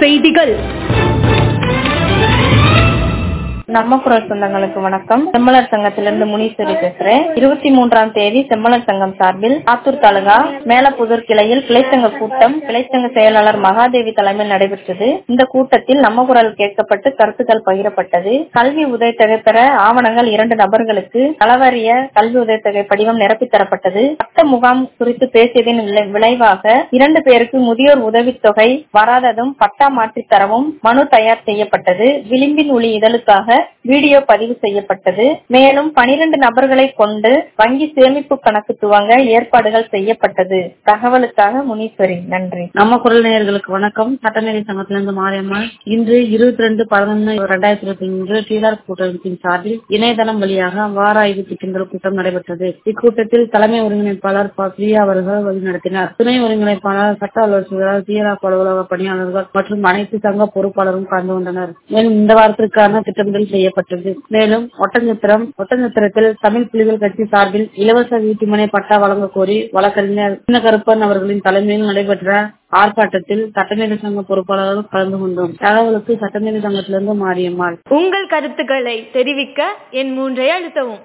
செய்திகள் நம்ம குரல் சொந்தங்களுக்கு வணக்கம் செம்மலர் சங்கத்திலிருந்து முனீஸ்வரி பேசுறேன் இருபத்தி மூன்றாம் தேதி செம்மலர் சங்கம் சார்பில் ஆத்தூர் தாலுகா மேலப்புதூர் கிளையில் கிளைச்சங்க கூட்டம் கிளைச்சங்க செயலாளர் மகாதேவி தலைமையில் நடைபெற்றது இந்த கூட்டத்தில் நம்ம குரல் கேட்கப்பட்டு கருத்துக்கள் பகிரப்பட்டது கல்வி உதவித்தொகை பெற ஆவணங்கள் இரண்டு நபர்களுக்கு களவறிய கல்வி உதவித்தொகை படிவம் நிரப்பித் தரப்பட்டது சட்ட முகாம் குறித்து பேசியதின் விளை- விளைவாக இரண்டு பேருக்கு முதியோர் உதவித்தொகை வராததும் பட்டா மாற்றித் தரவும் மனு தயார் செய்யப்பட்டது விளிம்பின் ஒளி இதழுக்காக வீடியோ பதிவு செய்யப்பட்டது மேலும் பனிரெண்டு நபர்களை கொண்டு வங்கி சேமிப்பு கணக்கு துவங்க ஏற்பாடுகள் செய்யப்பட்டது தகவலுக்காக முனீஸ்வரி நன்றி நம்ம குரல் நேயர்களுக்கு வணக்கம் சட்டநேரி சங்கத்திலிருந்து மாரியம்மாள் இன்று இருபத்தி ரெண்டு பதினொன்று இரண்டாயிரத்தி இருபத்தி மூன்று டீலர் கூட்டமைப்பின் சார்பில் இணையதளம் வழியாக வார ஆய்வு திட்டங்கள் கூட்டம் நடைபெற்றது இக்கூட்டத்தில் தலைமை ஒருங்கிணைப்பாளர் ப. பிரியா அவர்கள் வழிநடத்தினார் துணை ஒருங்கிணைப்பாளர் சட்ட அலுவலர்கள் தீயராப்பு அலுவலக பணியாளர்கள் மற்றும் அனைத்து சங்க பொறுப்பாளரும் கலந்து கொண்டனர் மேலும் இந்த வாரத்திற்கான திட்டமிடல் செய்யப்பட்டது மேலும் ஒட்டஞ்சத்திரம் ஒட்டஞ்சத்திரத்தில் தமிழ் புலிகள் கட்சி சார்பில் இலவச வீட்டுமனை பட்டா வழங்க கோரி வழக்கறிஞர் சின்னகருப்பன் அவர்களின் தலைமையில் நடைபெற்ற ஆர்ப்பாட்டத்தில் சட்டநீதி சங்க பொறுப்பாளர்கள் கலந்து கொண்டோம் தகவலுக்கு சட்டநீதி சங்கத்திலிருந்து மாரியம்மாள் உங்கள் கருத்துக்களை தெரிவிக்க என் மூன்றை அழுத்தவும்